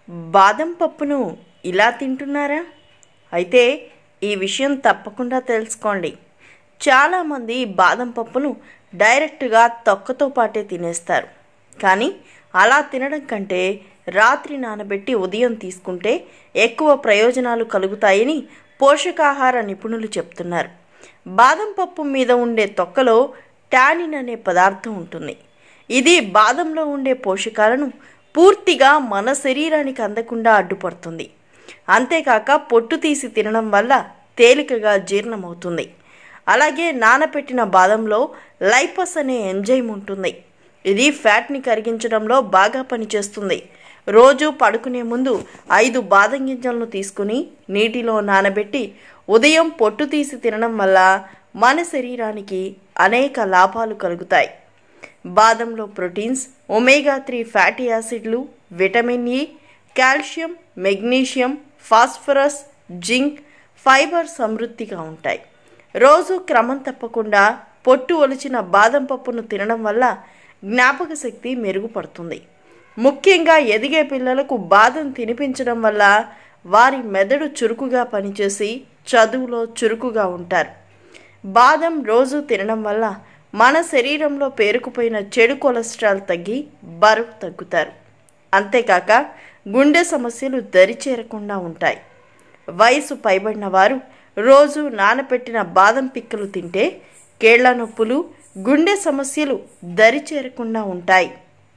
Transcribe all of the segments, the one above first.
బాదం పప్పును ఇలా తింటున్నారా అయితే ఈ విషయం తప్పకుండా తెలుసుకోండి చాలామంది బాదం పప్పును డైరెక్ట్గా తొక్కతో పాటే తినేస్తారు కానీ అలా తినడం కంటే రాత్రి నానబెట్టి ఉదయం తీసుకుంటే ఎక్కువ ప్రయోజనాలు కలుగుతాయని పోషకాహార నిపుణులు చెప్తున్నారు బాదం పప్పు మీద ఉండే తొక్కలో టానిన్ అనే పదార్థం ఉంటుంది ఇది బాదంలో ఉండే పోషకాలను పూర్తిగా మన శరీరానికి అందకుండా అడ్డుపడుతుంది అంతేకాక పొట్టు తీసి తినడం వల్ల తేలికగా జీర్ణమవుతుంది అలాగే నానపెట్టిన బాదంలో లైపస్ అనే ఎంజైమ్ ఉంటుంది ఇది ఫ్యాట్ని కరిగించడంలో బాగా పనిచేస్తుంది రోజు పడుకునే ముందు ఐదు బాదం గింజలను తీసుకుని నీటిలో నానబెట్టి ఉదయం పొట్టు తీసి తినడం వల్ల మన శరీరానికి అనేక లాభాలు కలుగుతాయి బాదంలో ప్రోటీన్స్ ఒమేగా త్రీ ఫ్యాటీ యాసిడ్లు vitamin E calcium magnesium phosphorus zinc fibre సమృద్ధిగా ఉంటాయి రోజు క్రమం తప్పకుండా పొట్టు ఒలిచిన బాదం పప్పును తినడం వల్ల జ్ఞాపక శక్తి మెరుగుపడుతుంది ముఖ్యంగా ఎదిగే పిల్లలకు బాదం తినిపించడం వల్ల వారి మెదడు చురుకుగా పనిచేసి చదువులో చురుకుగా ఉంటారు బాదం రోజు తినడం వల్ల మన శరీరంలో పేరుకుపోయిన చెడు కొలెస్ట్రాల్ తగ్గి బరువు తగ్గుతారు అంతేకాక గుండె సమస్యలు దరిచేరకుండా ఉంటాయి వయసు పైబడిన వారు రోజు నానపెట్టిన బాదం పిక్కలు తింటే కేళ్ల నొప్పులు గుండె సమస్యలు దరిచేరకుండా ఉంటాయి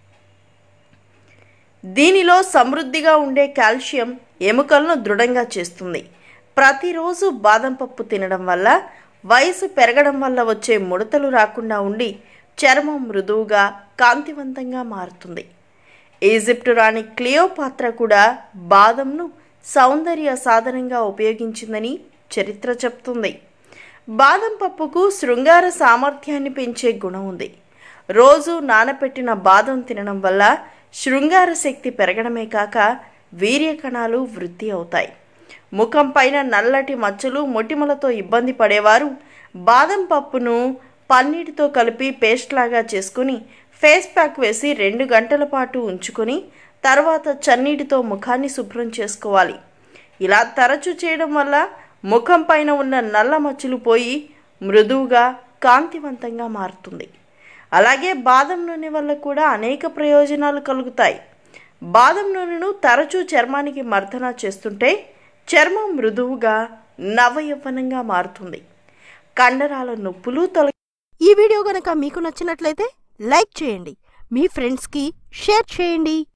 దీనిలో సమృద్ధిగా ఉండే కాల్షియం ఎముకలను దృఢంగా చేస్తుంది ప్రతిరోజు బాదం పప్పు తినడం వల్ల వయసు పెరగడం వల్ల వచ్చే ముడతలు రాకుండా ఉండి చర్మం మృదువుగా కాంతివంతంగా మారుతుంది ఈజిప్టు రాణి క్లియోపాత్ర కూడా బాదంను సౌందర్య సాధనంగా ఉపయోగించిందని చరిత్ర చెప్తుంది బాదం పప్పుకు శృంగార సామర్థ్యాన్ని పెంచే గుణం ఉంది రోజు నానపెట్టిన బాదం తినడం వల్ల శృంగార శక్తి పెరగడమే కాక వీర్య కణాలు వృద్ధి అవుతాయి ముఖం పైన నల్లటి మచ్చలు మొటిమలతో ఇబ్బంది పడేవారు బాదం పప్పును పన్నీటితో కలిపి పేస్ట్ లాగా చేసుకుని ఫేస్ ప్యాక్ వేసి రెండు గంటల పాటు ఉంచుకొని తర్వాత చన్నీటితో ముఖాన్ని శుభ్రం చేసుకోవాలి ఇలా తరచూ చేయడం వల్ల ముఖం పైన ఉన్న నల్ల మచ్చలు పోయి మృదువుగా కాంతివంతంగా మారుతుంది అలాగే బాదం నూనె వల్ల కూడా అనేక ప్రయోజనాలు కలుగుతాయి బాదం నూనెను తరచూ చర్మానికి మర్దన చేస్తుంటే చర్మం మృదువుగా నవయవ్వనంగా మారుతుంది కండరాల నొప్పులు తొలగి ఈ వీడియో గనక మీకు నచ్చినట్లయితే లైక్ చేయండి మీ ఫ్రెండ్స్కి షేర్ చేయండి